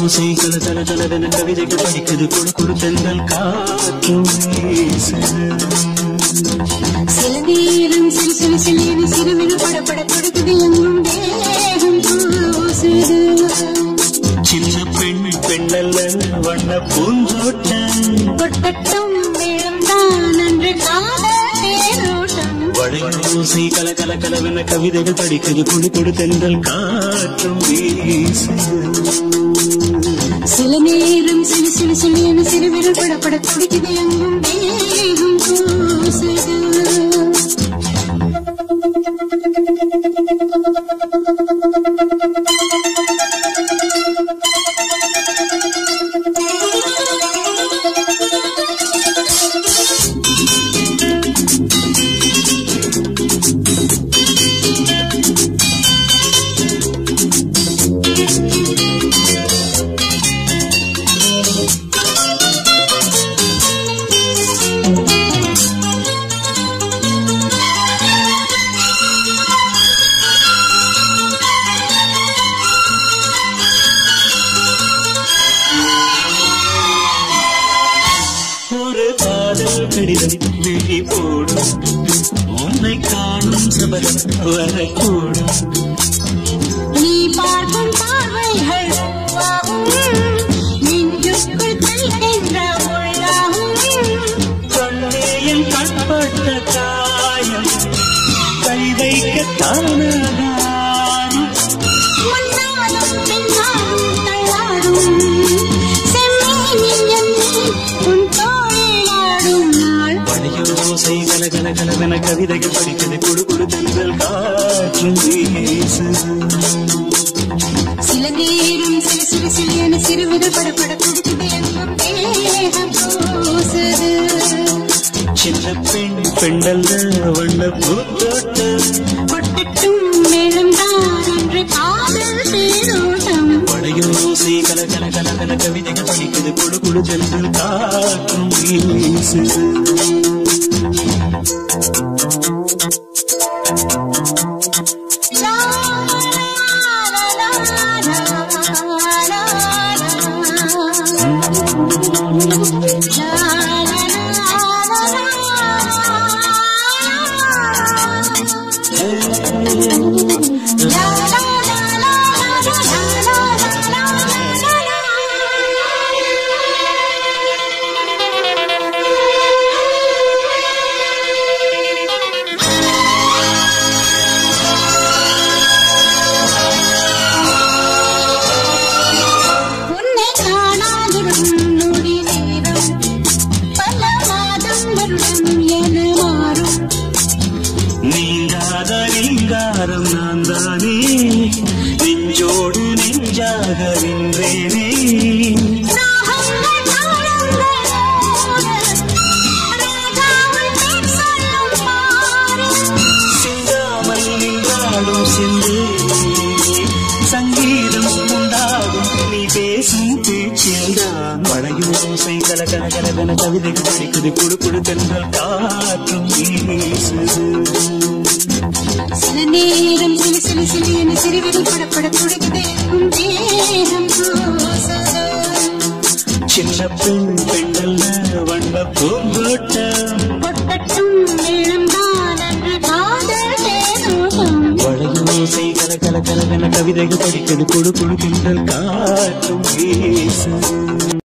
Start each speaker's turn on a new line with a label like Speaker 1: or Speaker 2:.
Speaker 1: ஓசை கல தல தலவென கவிதைகள் படிக்குது கொடு கொடு தென்றல் காற்றும் வீசுது
Speaker 2: சில நேரம் சிறு சிறு சிலியன சிறுவிரு படப்பட கொடுக்குது எங்கும் தேகம் பூசுது
Speaker 1: சின்ன பெண் பெண்ணல்ல வண்ண பூந்தோட்டம்
Speaker 2: கொட்டட்டும் மேளம்தான் அன்று காதல் தேரோட்டம்
Speaker 1: வளையோசை கல கல கலவென கவிதைகள் படிக்குது கொடு கொடு தென்றல் காற்றும் வீசுது
Speaker 2: சில நேரம் சிறு சிறு சிலியன சிறுவிரு படப்பட கொடுக்குது எங்கும் தேகம் பூசுது
Speaker 1: ஒரு காதல் கடிதம் விழி போடும் உன்னை காணும் சபலம் வரக்கூடும்
Speaker 2: நீ பார்க்கும் பார்வைகள் பூவாகும். நெஞ்சுக்குள் தைக்கின்ற முள்ளாகும்.
Speaker 1: கண்ணேயில் கண்பட்ட காயம் கை வைக்க தானாகும்
Speaker 2: முன்னாலும் பின்னாலும் தள்ளாடும். செம்மீனின் எண்ணெய் உன் தோளில் ஆடும் நாள்.
Speaker 1: பழையோசை கல கல கலவென கவிதைகள் படிக்கிறது கொடு கொடு தென்றல் காற்றும் வீசுது
Speaker 2: சில நேரம் சிறு சிறு சிறியன சிறுவிரு படப்பட கொடுக்குது எங்கும் தேகம் பூசுது.
Speaker 1: சின்ன பெண் பெண்டல்ல வண்ண பூத்தோட்டம்
Speaker 2: கொட்டட்டும் மேளம்தான் அன்று காதல் தேரோட்டம்
Speaker 1: பழையோசை கல கல கலவென கவிதைகள் படிக்கிறது கொடு கொடு தென்றல் காற்றும் வீசுது
Speaker 2: லா, லா, லா, லா, லா, உன்னை காணாதிருக்கும் நொடி நேரம் பல மாதம் வருடம் என மாறும்
Speaker 1: நீங்காத நீங்காரம் நான் தானே நெஞ்சோடு நெஞ்சாக நின்றேனே
Speaker 2: ராகங்கள் தாளங்கள் ஓட, ராஜாவின் பேர் சொல்லும் பாரு.
Speaker 1: சிந்தாமல் நின்றாடும் சென்று சங்கீதம் உண்டாகும் நீ பேசும் பேச்சில்தான் மழையோசை கல கல கலவென கவிதைகள் படிக்குது குடு குடு தென்றல் காற்றும் வீசுது
Speaker 2: சில நேரம் சிலு சிலு சிலு என சிறுவிரல் படப்பட துடிக்குது உன் தேகம் கூசுது.
Speaker 1: சின்ன பெண் பெண்ணல்ல வண்ண பூந்தோட்டம்
Speaker 2: கொட்டட்டும் மேளம்தான் அன்று காதல் தேரோட்டம்.
Speaker 1: வளையோசை கல கல கலவென கவிதைகள் படிக்குது குடு குடு தென்றல் காற்றும் வீசுது